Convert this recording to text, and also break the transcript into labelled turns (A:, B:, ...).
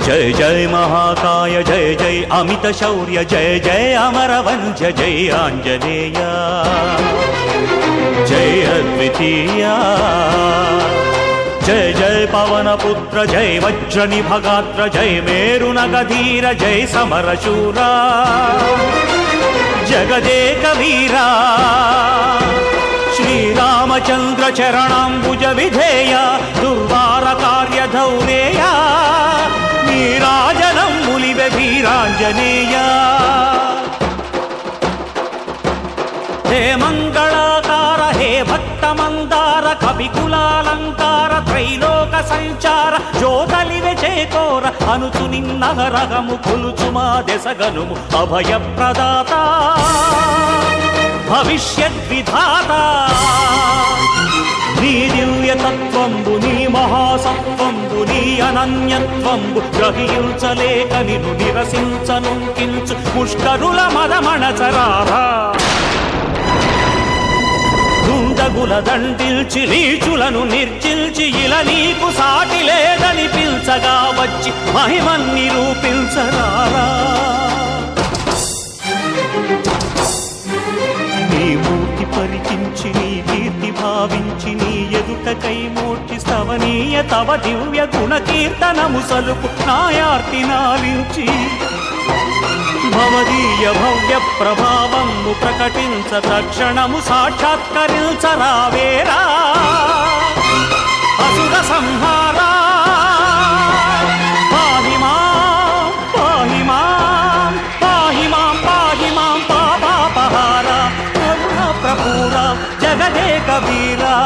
A: జయ జయ మహాకాయ జయ జయ అమిత శౌర్య జయ జయ అమరవంజ జయ ఆంజనేయ జయ అద్వితీయ జయ జయ పవన పుత్ర జయ వజ్ర నిభగాత్ర జయ మేరు నగధీర జయ సమరశూరా జగదేక వీరా శ్రీరామచంద్ర చరణాంబుజ విధేయ దుర్వార కార్యధౌరేయ నీరాజనం ములివె వీరాంజనేయ హే మంగళాకార హే భక్త మందార కవికులాలంకార త్రైలోక సంచార జ్యోతలివె చేకోర అనుచు నిన్నహరహము కొలుచు మా దెసగనుము అభయ ప్రదాత భవిష్యద్విధాత నీ దివ్యతత్వంబు నీ మహాసత్వంబు నీ అనన్యత్వంబు గ్రహించలేక నిన్ను నిరసించనుంకించు ముష్కరుల మదమణచరారా దుండగుల దండిల్చి నీచులను నిర్చిల్చి ఇల నీకు సాటి లేదని పిల్చగా వచ్చి మహిమన్ నిరూపించరారా నీ మూర్తి పరికించి నీ కీర్తి భావించి నీ ఎదుట కై మూర్తి స్తవనీయ తవ దివ్య గుణ కీర్తనము సలుపు నాయార్తి నాలించి భవదీయ భవ్య ప్రభావము ప్రకటించ తక్షణము సాక్షాత్కరించరావేరా అసుర సంహారా పాహి మాం పాహి మాం పాహి మాం పాహి మాం పాపాపహార కరుణ ప్రపూర జగదేక వీరా